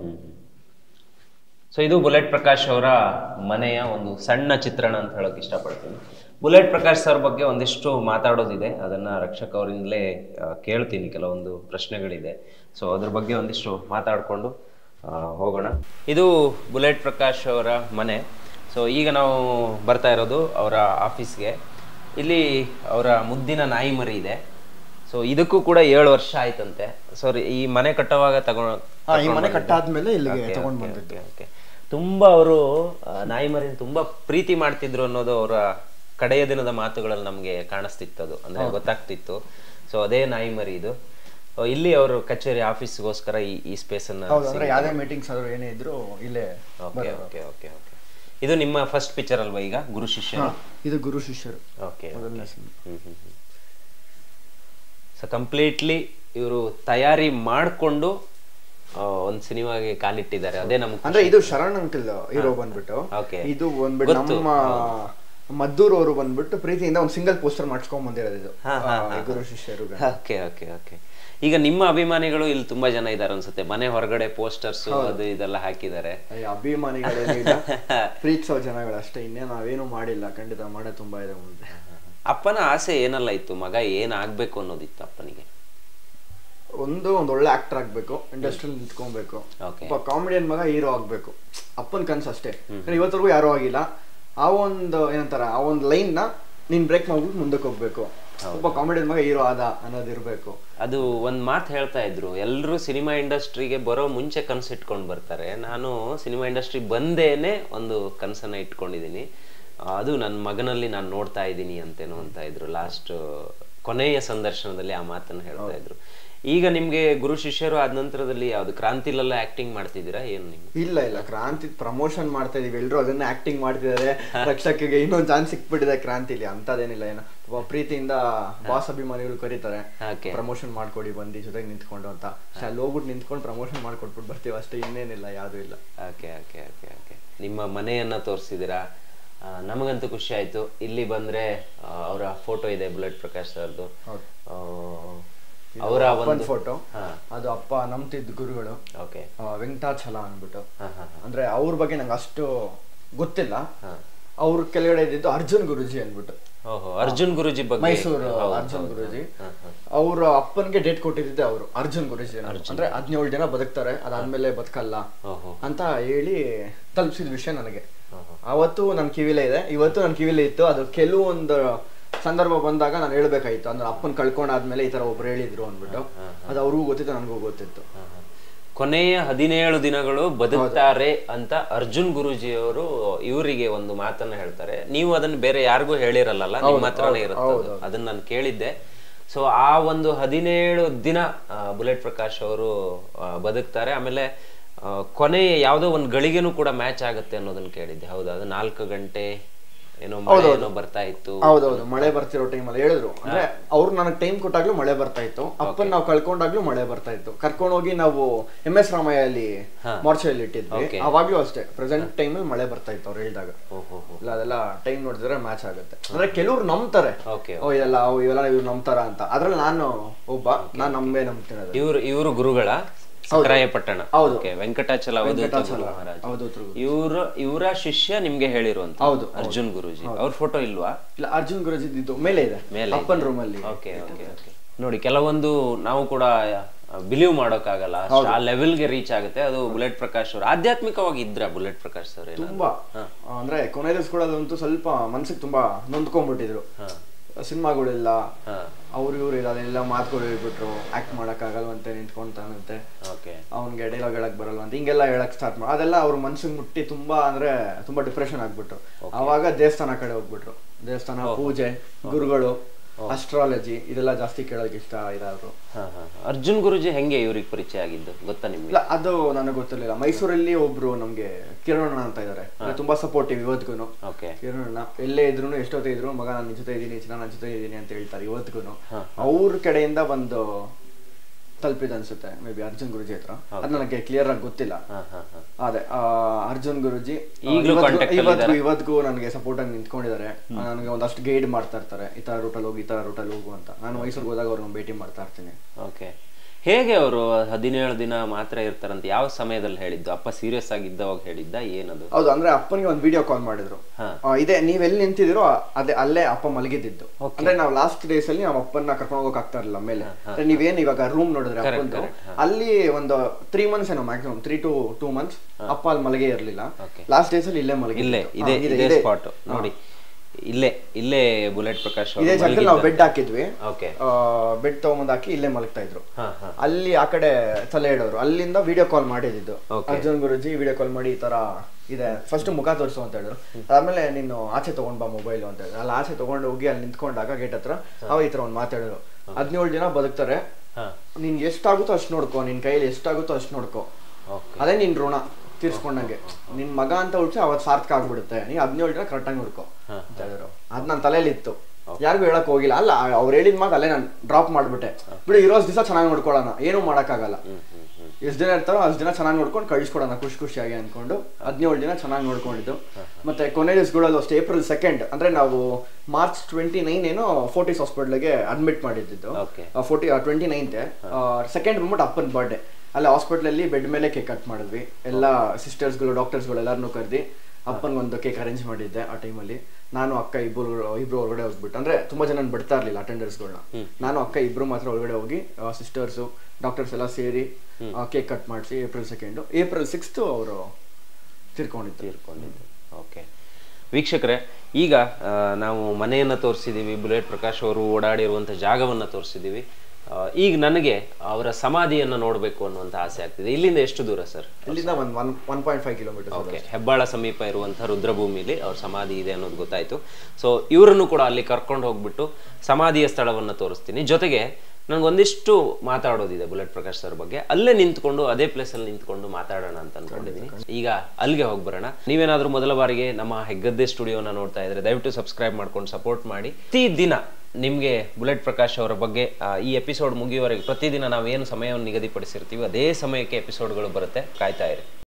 ಸೊ ಇದು ಬುಲೆಟ್ ಪ್ರಕಾಶ್ ಅವರ ಮನೆಯ ಒಂದು ಸಣ್ಣ ಚಿತ್ರಣ ಅಂತ ಹೇಳೋಕೆ ಇಷ್ಟಪಡ್ತೀನಿ ಬುಲೆಟ್ ಪ್ರಕಾಶ್ ಸರ್ ಬಗ್ಗೆ ಒಂದಿಷ್ಟು ಮಾತಾಡೋದಿದೆ ಅದನ್ನ ರಕ್ಷಕ್ ಅವರಿಂದಲೇ ಆ, ಕೇಳ್ತೀನಿ ಕೆಲವೊಂದು ಪ್ರಶ್ನೆಗಳಿದೆ ಸೊ ಅದ್ರ ಬಗ್ಗೆ ಒಂದಿಷ್ಟು ಮಾತಾಡಿಕೊಂಡು ಹೋಗೋಣ ಇದು ಬುಲೆಟ್ ಪ್ರಕಾಶ್ ಅವರ ಮನೆ ಸೊ ಈಗ ನಾವು ಬರ್ತಾ ಇರೋದು ಅವರ ಆಫೀಸ್ಗೆ ಇಲ್ಲಿ ಅವರ ಮುದ್ದಿನ ನಾಯಿ ಮರಿ ಇದೆ ಸೊ ಇದಕ್ಕೂ ಕೂಡ ಏಳು ವರ್ಷ ಆಯ್ತಂತೆ ಸೊ ಈ ಮನೆ ಕಟ್ಟುವಾಗ ತಗೊಂಡು ಈ ಮನೆ ಕಟ್ಟಾದ್ಮೇಲೆ ಇಲ್ಲಿಗೆ ತಗೊಂಡ್ ಬಂದಿದ್ದು ಓಕೆ ತುಂಬಾ ಅವರು ನಾಯಿ ಮರಿ ತುಂಬಾ ಪ್ರೀತಿ ಮಾಡ್ತಿದ್ರು ಅನ್ನೋದು ಅವರ ಕಡೆಯ ದಿನದ ಮಾತುಗಳಲ್ಲಿ ನಮಗೆ ಕಾಣಿಸ್ತಿತ್ತು ಅದು ಅಂದ್ರೆ ಗೊತ್ತಾಗ್ತಿತ್ತು ಸೊ ಅದೇ ನಾಯಿ ಮರಿ ಇದು ಆ, ಇಲ್ಲಿ ಅವರು ಕಚೇರಿ ಆಫೀಸ್ಗೋಸ್ಕರ ಈ ಈ ಸ್ಪೇಸ್ ಅನ್ನ ಹೌದು ಅಂದ್ರೆ ಯಾವ್ದೇ ಮೀಟಿಂಗ್ಸ್ ಆದ್ರೂ ಏನೇ ಇದ್ರು ಇಲ್ಲೇ ಓಕೆ ಓಕೆ ಓಕೆ ಓಕೆ ಇದು ನಿಮ್ಮ ಫಸ್ಟ್ ಪಿಕ್ಚರ್ ಅಲ್ವಾ ಈಗ ಗುರು ಶಿಷ್ಯರು ಇದು ಗುರು ಶಿಷ್ಯರು ಓಕೆ ಮೊದಲನೇ ಸಿನಿಮಾ ಸೊ ಕಂಪ್ಲೀಟ್ಲಿ ಇವರು ತಯಾರಿ ಮಾಡಿಕೊಂಡು ಒಂದು ಸಿನಿಮಾಗೆ ಕಾಲಿಟ್ಟಿದ್ದಾರೆ ಅದೇ ನಮ್ಗೆ ಅಂದ್ರೆ ಇದು ಶರಣ್ ಅಂಕಲ್ ಹೀರೋ ಬಂದ್ಬಿಟ್ಟು Okay. ಇದು ಬಂದ್ಬಿಟ್ಟು ಗೊತ್ತು. ನಮ್ಮ ಮದ್ದೂರ್ ಅವರು ಬಂದ್ಬಿಟ್ಟು ಪ್ರೀತಿಯಿಂದ ಒಂದು ಸಿಂಗಲ್ ಪೋಸ್ಟರ್ ಮಾಡ್ಸ್ಕೊಂಡ್ ಬಂದಿರೋದು ಇದು ಹಾ, ಹಾ, ಆ, ಗುರು ಶಿಷ್ಯರು ಓಕೆ ಓಕೆ ಓಕೆ ಈಗ ನಿಮ್ಮ ಅಭಿಮಾನಿಗಳು ಇಲ್ಲಿ ತುಂಬಾ ಜನ ಇದ್ದಾರೆ ಅನ್ಸುತ್ತೆ ಮನೆ ಹೊರಗಡೆ ಪೋಸ್ಟರ್ಸ್ ಅದು ಇದೆಲ್ಲ ಹಾಕಿದ್ದಾರೆ ಅಭಿಮಾನಿಗಳೇನಿಲ್ಲ ಪ್ರೀತಿಸೋ ಜನಗಳು ಅಷ್ಟೇ ಇನ್ನೇ ನಾವೇನು ಮಾಡಿಲ್ಲ ಖಂಡಿತ ಮಾಡೇ ತುಂಬಾ ಇದೆ ಮುಂದೆ ಅಪ್ಪನ ಆಸೆ ಏನಲ್ಲ ಇತ್ತು ಮಗ ಏನ್ ಆಗ್ಬೇಕು ಅನ್ನೋದಿತ್ತು ಅಪ್ಪನಿಗೆ ಒಂದು ಒಂದ್ ಒಳ್ಳೆ ಆಕ್ಟರ್ ಆಗ್ಬೇಕು ಇಂಡಸ್ಟ್ರಿಯಲ್ಲಿ ನಿಂತ್ಕೊಬೇಕು Okay. ಒಬ್ಬ ಕಾಮಿಡಿಯನ್ ಮಗ ಹೀರೋ ಆಗ್ಬೇಕು ಅಪ್ಪನ ಕನ್ಸು ಅಷ್ಟೇ ಯಾಕಂದ್ರೆ ಇವತ್ತರೆಗೂ ಯಾರೂ ಆಗಿಲ್ಲ ಆ ಒಂದು ಏನಂತಾರ ಆ ಒಂದು ಲೈನ್ ನ ನೀನ್ ಬ್ರೇಕ್ ಮಾಡ್ಬಿಟ್ಟು ಮುಂದಕ್ಕೆ ಹೋಗ್ಬೇಕು ಒಬ್ಬ ಕಾಮಿಡಿಯನ್ ಮಗ ಹೀರೋ ಆದ ಅನ್ನೋದು ಇರ್ಬೇಕು ಅದು ಒಂದ್ ಮಾತು ಹೇಳ್ತಾ ಇದ್ರು ಎಲ್ಲರೂ ಸಿನಿಮಾ ಇಂಡಸ್ಟ್ರಿಗೆ ಬರೋ ಮುಂಚೆ ಕನಸು ಇಟ್ಕೊಂಡು ಬರ್ತಾರೆ ನಾನು ಸಿನಿಮಾ ಇಂಡಸ್ಟ್ರಿ ಬಂದೇನೆ ಒಂದು ಕನಸನ್ನ ಇಟ್ಕೊಂಡಿದ್ದೀನಿ ಆ, ಅದು ನನ್ನ ಮಗನಲ್ಲಿ ನಾನು ನೋಡ್ತಾ ಇದ್ದೀನಿ ಅಂತೇನೋ ಅಂತ ಇದ್ರು ಲಾಸ್ಟ್ ಕೊನೆಯ ಸಂದರ್ಶನದಲ್ಲಿ ಆ ಮಾತನ್ನ ಹೇಳ್ತಾ ಇದ್ರು ಈಗ ನಿಮ್ಗೆ ಗುರು ಶಿಷ್ಯರು ಆದ ನಂತರದಲ್ಲಿ ಯಾವ್ದು ಕ್ರಾಂತಿಲೆಲ್ಲ ಆಕ್ಟಿಂಗ್ ಮಾಡ್ತಿದ್ದೀರಾ ಏನು ನಿಮ್ಗೆ ಇಲ್ಲ ಇಲ್ಲ ಕ್ರಾಂತಿ ಪ್ರಮೋಷನ್ ಮಾಡ್ತಾ ಇದೀವಿ ಎಲ್ರು ಅದನ್ನ ಆಕ್ಟಿಂಗ್ ಮಾಡ್ತಿದ್ದಾರೆ ರಕ್ಷಕಿಗೆ ಇನ್ನೊಂದು ಚಾನ್ಸ್ ಸಿಕ್ಬಿಟ್ಟಿದೆ ಕ್ರಾಂತಿಲಿ ಅಂತದೇನಿಲ್ಲ ಏನೋ ಒಬ್ಬ ಪ್ರೀತಿಯಿಂದ ಬಾಸ್ ಅಭಿಮಾನಿಗಳು ಕರೀತಾರೆ Okay. ಪ್ರಮೋಷನ್ ಮಾಡ್ಕೊಡಿ ಬಂದು ಜೊತೆಗೆ ನಿಂತ್ಕೊಂಡು ಅಂತ ಅಷ್ಟೇ ಅಲ್ಲಿ ಹೋಗ್ಬಿಟ್ಟು ನಿಂತ್ಕೊಂಡು ಪ್ರಮೋಷನ್ ಮಾಡ್ಕೊಟ್ಬಿಟ್ಟು ಬರ್ತೀವಿ ಅಷ್ಟೇ ಇನ್ನೇನಿಲ್ಲ ಯಾವ್ದು ಇಲ್ಲ ಓಕೆ ಓಕೆ ಓಕೆ ಓಕೆ ನಿಮ್ಮ ಮನೆಯನ್ನ ತೋರಿಸಿದ್ದೀರಾ ಆ, ನಮಗಂತೂ ಖುಷಿ ಆಯ್ತು ಇಲ್ಲಿ ಬಂದ್ರೆ ಆ, ಅವರ ಫೋಟೋ ಇದೆ ಬುಲೆಟ್ ಪ್ರಕಾಶ್ ಸರ್ದು ಹೌದು. ಆ, ಅವರ ಅಪ್ಪನ ಒಂದು ಫೋಟೋ ಹಾ ಅದು ಅಪ್ಪ ನಂಬ್ತಿದ್ದ ಗುರುಗಳು ಓಕೆ ಆ, ವೆಂಕಟಾಚಲ ಅಂದ್ಬಿಟ್ಟು ಹಾ ಹಾ ಅಂದ್ರೆ ಅವ್ರ ಬಗ್ಗೆ ನಂಗೆ ಅಷ್ಟು ಗೊತ್ತಿಲ್ಲ ಹಾ ಅವ್ರ ಕೆಳಗಡೆ ಇದ್ದಿದ್ದು ಅರ್ಜುನ್ ಗುರುಜಿ ಅಂದ್ಬಿಟ್ಟು ಓಹೋ ಅರ್ಜುನ್ ಗುರುಜಿ ಬಗ್ಗೆ ಮೈಸೂರು ಹೌದು, ಅರ್ಜುನ್ ಹೌದು. ಗುರುಜಿ ಹಾ, ಹಾ. ಅವ್ರ ಅಪ್ಪನ್ಗೆ ಡೇಟ್ ಕೊಟ್ಟಿದ್ದೆ ಅವರು ಅರ್ಜುನ್ ಗುರುಜಿ ಅನ್ನೋರು. ಅಂದ್ರೆ ಹದಿನೇಳು ಜನ ಬದುಕ್ತಾರೆ ಅದಾದ್ಮೇಲೆ ಬದುಕಲ್ಲ ಓಹೋ ಅಂತ ಹೇಳಿ ತಲುಪಿಸಿದ ವಿಷಯ ನನಗೆ ಅವತ್ತು ನನ್ನ ಕಿವಿಲೇ ಇದೆ ಇವತ್ತು ನನ್ನ ಕಿವಿಲೇ ಇತ್ತು ಅದು ಕೆಲವೊಂದು ಸಂದರ್ಭ ಬಂದಾಗ ನಾನು ಹೇಳ್ಬೇಕಾಯ್ತು ಅಂದ್ರೆ ಅಪ್ಪನ್ ಕಳ್ಕೊಂಡಾದ್ಮೇಲೆ ಈ ತರ ಒಬ್ರು ಹೇಳಿದ್ರು ಅಂದ್ಬಿಟ್ಟು ಅದು ಅವ್ರಿಗೂ ಗೊತ್ತಿತ್ತು ನನಗೂ ಗೊತ್ತಿತ್ತು ಹಾ, ಹಾ. ಕೊನೆಯ ಹದಿನೇಳು ದಿನಗಳು ಬದುಕ್ತಾರೆ ಅಂತ ಅರ್ಜುನ್ ಗುರುಜಿಯವರು ಇವರಿಗೆ ಒಂದು ಮಾತನ್ನ ಹೇಳ್ತಾರೆ ನೀವು ಅದನ್ನ ಬೇರೆ ಯಾರಿಗೂ ಹೇಳಿರಲ್ಲ ನಿಮ್ಮ ಹತ್ರನೇ ಇರುತ್ತೆ ಅದು. ಅದನ್ನ ನಾನು ಕೇಳಿದ್ದೆ ಸೊ ಆ ಒಂದು ಹದಿನೇಳು ದಿನ ಆ, ಬುಲೆಟ್ ಪ್ರಕಾಶ್ ಅವರು ಆ, ಬದುಕ್ತಾರೆ ಆಮೇಲೆ ಆ, ಕೊನೆಯ ಯಾವುದೋ ಒಂದು ಗಳಿಗೆನೂ ಕೂಡ ಮ್ಯಾಚ್ ಆಗುತ್ತೆ ಅನ್ನೋದನ್ನ ಕೇಳಿದ್ದೆ ಹೌದಾ ಅದು ನಾಲ್ಕು ಗಂಟೆ ಏನೋ ಮಳೆ ಏನೋ ಬರ್ತಾ ಇತ್ತು ಹೌದೌದು ಮಳೆ ಬರ್ತಿರೋ ಟೈಮಲ್ಲಿ ಹೇಳಿದ್ರು ಅಂದ್ರೆ ಅವ್ರು ನನಗೆ ಟೈಮ್ ಕೊಟ್ಟಾಗ್ಲೂ ಮಳೆ ಬರ್ತಾ ಇತ್ತು ಅಪ್ಪನ್ ನಾವು ಕಳ್ಕೊಂಡಾಗ್ಲೂ ಮಳೆ ಬರ್ತಾ ಇತ್ತು ಕರ್ಕೊಂಡು ಹೋಗಿ ನಾವು ಎಂ ಎಸ್ ರಾಮಯ್ಯ ಅಲ್ಲಿ ಮಾರ್ಚಲ್ಲಿ ಇಟ್ಟಿದ್ವಿ Okay. ಅವಾಗ್ಲೂ ಅಷ್ಟೇ ಪ್ರೆಸೆಂಟ್ ಟೈಮಲ್ಲಿ ಮಳೆ ಬರ್ತಾ ಇತ್ತು ಅವ್ರು ಹೇಳಿದಾಗ ಓಹೋ ಇಲ್ಲ ಅದೆಲ್ಲ ಟೈಮ್ ನೋಡಿದ್ರೆ ಮ್ಯಾಚ್ ಆಗುತ್ತೆ ಅಂದ್ರೆ ಕೆಲವ್ರು ನಂಬ್ತಾರೆ ಓಕೆ ಓ ಇದೆಲ್ಲ ಅವು ಇವೆಲ್ಲ ಇವ್ರು ನಂಬ್ತಾರ ಅಂತ ಅದ್ರಲ್ಲಿ ನಾನು ಒಬ್ಬ ನಾನ್ ನಂಬೇ ನಂಬ್ತೀನಿ ಅದನ್ನ. ಇವರು ಇವರು ಗುರುಗಳ ಸಕ್ರಾಯಪಟ್ಟಣ ಹೌದು. ಓಕೆ ವೆಂಕಟಾಚಲ ಅವಧೂತ ವೆಂಕಟಾಚಲ ಗುರು ಮಹಾರಾಜ ಅವಧೂತ ಗುರು. ಇವ್ರ ಇವರ ಶಿಷ್ಯ ನಿಮ್ಗೆ ಹೇಳಿರುವಂತ ಹೌದು, ಅರ್ಜುನ್ ಗುರುಜಿ ಅವ್ರ ಫೋಟೋ ಇಲ್ವಾ ಇಲ್ಲ ಅರ್ಜುನ್ ಗುರುಜಿ ಇದ್ದು ಮೇಲೆ ಇದೆ ಮೇಲೆ ಅಪ್ಪನ್ ರೂಮ್ ಅಲ್ಲಿ ಓಕೆ ಓಕೆ ಓಕೆ ನೋಡಿ ಕೆಲವೊಂದು ನಾವು ಕೂಡ ಬಿಲೀವ್ ಮಾಡೋಕ್ಕಾಗಲ್ಲ ಅಷ್ಟ್ ಆ ಲೆವೆಲ್ಗೆ ರೀಚ್ ಆಗುತ್ತೆ ಅದು ಬುಲೆಟ್ ಪ್ರಕಾಶ್ ಅವರು ಆಧ್ಯಾತ್ಮಿಕವಾಗಿ ಇದ್ರ ಬುಲೆಟ್ ಪ್ರಕಾಶ್ ಸರ್ ತುಂಬಾ ಅಂದ್ರೆ ಕೊನೆ ದಿವಸಗಳಲ್ಲಂತೂ ಸ್ವಲ್ಪ ಮನ್ಸಿಗೆ ತುಂಬಾ ನೊಂದ್ಕೊಂಡ್ಬಿಟ್ಟಿದ್ರು ಸಿನಿಮಾಗಳಿಲ್ಲ ಅವ್ರು ಇವ್ರು ಇಲ್ಲ ಅದೆಲ್ಲ ಮಾತುಗಳು ಹೇಳ್ಬಿಟ್ರು ಆಕ್ಟ್ ಮಾಡಕ್ಕಾಗಲ್ವಂತೆ ನಿಂತ್ಕೊಂತಾನಂತೆ ಓಕೆ ಅವ್ನಿಗೆ ಡೈಲಾಗ್ ಹೇಳಕ್ ಬರಲ್ಲ ಅಂತ ಹಿಂಗೆಲ್ಲ ಹೇಳಕ್ ಸ್ಟಾರ್ಟ್ ಮಾಡಿ ಅದೆಲ್ಲ ಅವ್ರ ಮನ್ಸಿಗೆ ಮುಟ್ಟಿ ತುಂಬಾ ಅಂದ್ರೆ ತುಂಬಾ ಡಿಪ್ರೆಷನ್ ಆಗ್ಬಿಟ್ರು ಅವಾಗ ದೇವಸ್ಥಾನ ಕಡೆ ಹೋಗ್ಬಿಟ್ರು ದೇವಸ್ಥಾನ ಪೂಜೆ ಗುರುಗಳು ಅಸ್ಟ್ರಾಲಜಿ ಇದೆಲ್ಲ ಜಾಸ್ತಿ ಕೇಳೋಕೆ ಇಷ್ಟ ಇರೋರು ಅರ್ಜುನ್ ಗುರುಜಿ ಹೆಂಗೆ ಇವ್ರಿಗೆ ಪರಿಚಯ ಆಗಿದ್ದು ಗೊತ್ತಾ ನಿಮ್ಗೆ ಇಲ್ಲ ಅದು ನನಗೆ ಗೊತ್ತಿರ್ಲಿಲ್ಲ ಮೈಸೂರಲ್ಲಿ ಒಬ್ರು ನಮ್ಗೆ ಕಿರಣ್ ಅಂತ ಇದಾರೆ ಅಂದ್ರೆ ತುಂಬಾ ಸಪೋರ್ಟಿವ್ ಇವತ್ತಿಗೂ ಓಕೆ ಕಿರಣ್ ಎಲ್ಲೇ ಇದ್ರು ಎಷ್ಟೊತ್ತೇ ಇದ್ರು ಮಗ ನಾನು ನಿನ್ ಜೊತೆ ಇದ್ದೀನಿ ಚಿನ್ನ ನನ್ನ ಜೊತೆ ಇದ್ದೀನಿ ಅಂತ ಹೇಳ್ತಾರೆ ಇವತ್ತಿಗೂ ಅವ್ರ ಕಡೆಯಿಂದ ಬಂದು ತಲುಪಿದ ಅನ್ಸುತ್ತೆ ಮೇ ಬಿ ಅರ್ಜುನ್ ಗುರುಜಿ ಹತ್ರ ಅದು ನನಗೆ ಕ್ಲಿಯರ್ ಆಗಿ ಗೊತ್ತಿಲ್ಲ ಹಾ ಹಾ ಹಾ ಅದೇ ಆ, ಅರ್ಜುನ್ ಗುರುಜಿ ಈಗ್ಲೂ contact ಅಲ್ಲಿ ಇವತ್ತಿಗೂ ಇವತ್ತಿಗೂ ನನಗೆ ಸಪೋರ್ಟ್ ಆಗಿ ನಿಂತ್ಕೊಂಡಿದ್ದಾರೆ ನನಗೆ ಒಂದಷ್ಟು ಗೈಡ್ ಮಾಡ್ತಾ ಇರ್ತಾರೆ ಈ ತರ ರೂಟಲ್ಲಿ ಹೋಗಿ ಈ ತರ ರೂಟಲ್ಲಿ ಹೋಗು ಅಂತ ನಾನು ಮೈಸೂರಿಗೆ ಹೋದಾಗ ಅವ್ರನ್ನ ಭೇಟಿ ಮಾಡ್ತಾ ಇರ್ತೀನಿ ಓಕೆ ಹೇಗೆ ಅವರು ಹದಿನೇಳು ದಿನ ಮಾತ್ರ ಇರ್ತಾರಂತ ಯಾವ ಸಮಯದಲ್ಲಿ ಹೇಳಿದ್ದು ಅಪ್ಪ ಸೀರಿಯಸ್ ಆಗಿದ್ದವಾಗ ಹೇಳಿದ್ದ ಏನದು ಹೌದು ಅಂದ್ರೆ ಅಪ್ಪನಿಗೆ ಒಂದು ವಿಡಿಯೋ ಕಾಲ್ ಮಾಡಿದ್ರು ಹಾ. ಆ, ಇದೇ ನೀವ್ ಎಲ್ಲಿ ನಿಂತಿದಿರೋ ಅದೇ ಅಲ್ಲೇ ಅಪ್ಪ ಮಲಗಿದ್ದು ಅಂದ್ರೆ ನಾವು ಲಾಸ್ಟ್ ಡೇಸ್ ಅಲ್ಲಿ ನಾವು ಅಪ್ಪನ ಕರ್ಕೊಂಡು ಹೋಗಕ್ ಆಗ್ತಾ ಇರಲಿಲ್ಲ ಮೇಲೆ ಅಂದ್ರೆ ನೀವೇನ್ ಇವಾಗ ರೂಮ್ ನೋಡಿದ್ರೆ ಅಪ್ಪಂದು ಅಲ್ಲಿ ಒಂದು ತ್ರೀ ಮಂತ್ಸ್ ಏನೋ maximum three to two months ಅಪ್ಪ ಅಲ್ಲಿ ಮಲಗೇ ಇರ್ಲಿಲ್ಲ Okay. ಲಾಸ್ಟ್ ಡೇಸ್ ಅಲ್ಲಿ ಇಲ್ಲೇ ಮಲಗಿ ಇಲ್ಲೇ ಇದೇ ಇದೇ ಸ್ಪಾಟ್ ನೋಡಿ ಇಲ್ಲೇ ಇಲ್ಲೇ ಬುಲೆಟ್ ಪ್ರಕಾಶ್ ಇದೇ ಜಾಗದಲ್ಲಿ ನಾವು ಬೆಡ್ ಹಾಕಿದ್ವಿ ಓಕೆ ಬೆಡ್ ತಗೊಂಬಂದ್ ಹಾಕಿ ಇಲ್ಲೇ ಮಲಗ್ತಾ ಇದ್ರು ಹಾ ಹಾ ಅಲ್ಲಿ ಆ ಕಡೆ ತಲೆ ಇಡೋರು ಅಲ್ಲಿಂದ ವಿಡಿಯೋ ಕಾಲ್ ಮಾಡಿದ್ದು Okay. Arjun Guruji video call ಮಾಡಿ ಈ ತರ ಇದೆ ಫಸ್ಟ್ ಮುಖ ತೋರಿಸು ಅಂತ ಹೇಳಿದ್ರು ಆಮೇಲೆ ನೀನು ಆಚೆ ತಗೊಂಡ್ ಬಾ ಮೊಬೈಲ್ ಅಂತ ಹೇಳಿದ್ರು ಅಲ್ಲಿ ಆಚೆ ತಗೊಂಡು ಹೋಗಿ ಅಲ್ಲಿ ನಿಂತ್ಕೊಂಡಾಗ ಗೇಟ್ ಹತ್ರ ಅವ ಈ ತರ ಒಂದ್ ಮಾತಾಡಿದ್ರು ಹದಿನೇಳು ದಿನ ಬದುಕ್ತಾರೆ ಹಾ ನಿನ್ಗೆ ಎಷ್ಟಾಗುತ್ತೋ ಅಷ್ಟು ನೋಡ್ಕೋ ನಿನ್ ಕೈಯಲ್ಲಿ ಎಷ್ಟಾಗುತ್ತೋ ಅಷ್ಟು ನೋಡ್ಕೋ ಓಕೆ ಅದೇ ನಿನ್ ಋಣ ತೀರ್ಸ್ಕೊಂಡಂಗೆ ನಿನ್ ಮಗ ಅಂತ ಉಳ್ಸಿ ಅವತ್ ಸಾರ್ಥಕ ಆಗ್ಬಿಡುತ್ತೆ ನೀ ಹದಿನೇಳು ದಿನ ಕರೆಕ್ಟಾಗಿ ನೋಡ್ಕೋ ಅಂತ ಹೇಳಿದ್ರು ಅದ್ ನನ್ನ ತಲೆಯಲ್ಲಿ ಇತ್ತು ಯಾರಿಗೂ ಹೇಳಕ್ ಹೋಗಿಲ್ಲ ಅಲ್ಲ ಅವ್ರು ಹೇಳಿದ ಮಾತು ಅಲ್ಲೇ ನಾನು ಡ್ರಾಪ್ ಮಾಡ್ಬಿಟ್ಟೆ ಬಿಡು ಇರೋ ದಿವಸ ಚೆನ್ನಾಗಿ ನೋಡ್ಕೊಳ್ಳೋಣ ಏನೂ ಮಾಡಕ್ಕಾಗಲ್ಲ ಎಷ್ಟು ದಿನ ಇರ್ತಾರೋ ಅಷ್ಟು ದಿನ ಚೆನ್ನಾಗಿ ನೋಡ್ಕೊಂಡು ಕಳಿಸ್ಕೊಡೋಣ ಖುಷಿ ಖುಷಿಯಾಗಿ ಅನ್ಕೊಂಡು ಹದಿನೇಳು ದಿನ ಚೆನ್ನಾಗಿ ನೋಡ್ಕೊಂಡಿದ್ದು ಮತ್ತೆ ಕೊನೆ ದಿವಸಗಳಲ್ಲಿ ಅಷ್ಟು ಏಪ್ರಿಲ್ ಸೆಕೆಂಡ್ ಅಂದ್ರೆ ನಾವು ಮಾರ್ಚ್ ಟ್ವೆಂಟಿ ನೈನ್ ಏನೋ ಫೋರ್ಟಿಸ್ ಹಾಸ್ಪಿಟ್ಲಿಗೆ ಅಡ್ಮಿಟ್ ಮಾಡಿದ್ದು Okay. ಫೋರ್ಟಿ ಟ್ವೆಂಟಿ ನೈನ್ತೆ ಸೆಕೆಂಡ್ ಬಂದ್ಬಿಟ್ಟು ಅಪ್ಪನ ಬರ್ಡೇ ಅಲ್ಲಿ ಹಾಸ್ಪಿಟ್ಲಲ್ಲಿ ಬೆಡ್ ಮೇಲೆ ಕೇಕ್ ಕಟ್ ಮಾಡಿದ್ವಿ ಎಲ್ಲ ಸಿಸ್ಟರ್ಸ್ಗಳು ಡಾಕ್ಟರ್ಸ್ಗಳು ಎಲ್ಲರನ್ನೂ ಕರೆದಿ ಅಪ್ಪನಿಗೆ ಒಂದು ಕೇಕ್ ಅರೇಂಜ್ ಮಾಡಿದ್ದೆ ಆ ಟೈಮಲ್ಲಿ ನಾನು ಅಕ್ಕ ಇಬ್ಬರು ಇಬ್ರು ಹೊರಗಡೆ ಹೋಗ್ಬಿಟ್ಟು ಅಂದ್ರೆ ತುಂಬಾ ಜನ ಬಿಡ್ತಾ ಇರ್ಲಿಲ್ಲ ಅಟೆಂಡರ್ಸ್ಗಳನ್ನ ನಾನು ಅಕ್ಕ ಇಬ್ರು ಮಾತ್ರ ಒಳಗಡೆ ಹೋಗಿ ಸಿಸ್ಟರ್ಸು ಡಾಕ್ಟರ್ಸ್ ಎಲ್ಲ ಸೇರಿ ಕೇಕ್ ಕಟ್ ಮಾಡಿಸಿ ಏಪ್ರಿಲ್ ಸೆಕೆಂಡು ಏಪ್ರಿಲ್ ಸಿಕ್ಸ್ತು ಅವರು ತೀರ್ಕೊಂಡಿದ್ದು ತೀರ್ಕೊಂಡಿದ್ದು ಓಕೆ ವೀಕ್ಷಕರೇ ಈಗ ಆ, ನಾವು ಮನೆಯನ್ನು ತೋರಿಸಿದ್ದೀವಿ ಬುಲೆಟ್ ಪ್ರಕಾಶ್ ಅವರು ಓಡಾಡಿರುವಂಥ ಜಾಗವನ್ನು ತೋರಿಸಿದ್ದೀವಿ ಆ, ಈಗ ನನಗೆ ಅವರ ಸಮಾಧಿಯನ್ನು ನೋಡಬೇಕು ಅನ್ನುವಂಥ ಆಸೆ ಆಗ್ತಿದೆ ಇಲ್ಲಿಂದ ಎಷ್ಟು ದೂರ ಸರ್ ಇಲ್ಲಿಂದ ಒಂದು one one point five kilometre okay Hebbal ಸಮೀಪ ಇರುವಂಥ ರುದ್ರಭೂಮಿಲಿ ಅವ್ರ ಸಮಾಧಿ ಇದೆ ಅನ್ನೋದು ಗೊತ್ತಾಯ್ತು ಸೊ ಇವರನ್ನು ಕೂಡ ಅಲ್ಲಿ ಕರ್ಕೊಂಡು ಹೋಗ್ಬಿಟ್ಟು ಸಮಾಧಿಯ ಸ್ಥಳವನ್ನು ತೋರಿಸ್ತೀನಿ ಜೊತೆಗೆ ನನಗೆ ಒಂದಿಷ್ಟು ಮಾತಾಡೋದಿದೆ ಬುಲೆಟ್ ಪ್ರಕಾಶ್ ಸರ್ ಬಗ್ಗೆ ಅಲ್ಲೇ ನಿಂತ್ಕೊಂಡು ಅದೇ ಪ್ಲೇಸಲ್ಲಿ ನಿಂತ್ಕೊಂಡು ಮಾತಾಡೋಣ ಅಂತ ಅನ್ಕೊಂಡಿದ್ದೀನಿ ಈಗ ಅಲ್ಲಿಗೆ ಹೋಗಿ ಬರೋಣ ನೀವೇನಾದ್ರೂ ಮೊದಲ ಬಾರಿಗೆ ನಮ್ಮ ಹೆಗ್ಗದ್ದೆ ಸ್ಟುಡಿಯೋನ ನೋಡ್ತಾ ಇದ್ರೆ ದಯವಿಟ್ಟು ಸಬ್ಸ್ಕ್ರೈಬ್ ಮಾಡ್ಕೊಂಡು ಸಪೋರ್ಟ್ ಮಾಡಿ ಪ್ರತಿ ದಿನ ನಿಮಗೆ ಬುಲೆಟ್ ಪ್ರಕಾಶ್ ಅವರ ಬಗ್ಗೆ ಆ, ಈ ಎಪಿಸೋಡ್ ಮುಗಿಯುವವರೆಗೆ ಪ್ರತಿದಿನ ನಾವೇನು ಸಮಯವನ್ನು ನಿಗದಿಪಡಿಸಿರ್ತೀವಿ ಅದೇ ಸಮಯಕ್ಕೆ ಎಪಿಸೋಡ್ಗಳು ಬರುತ್ತೆ ಕಾಯ್ತಾ ಇರಿ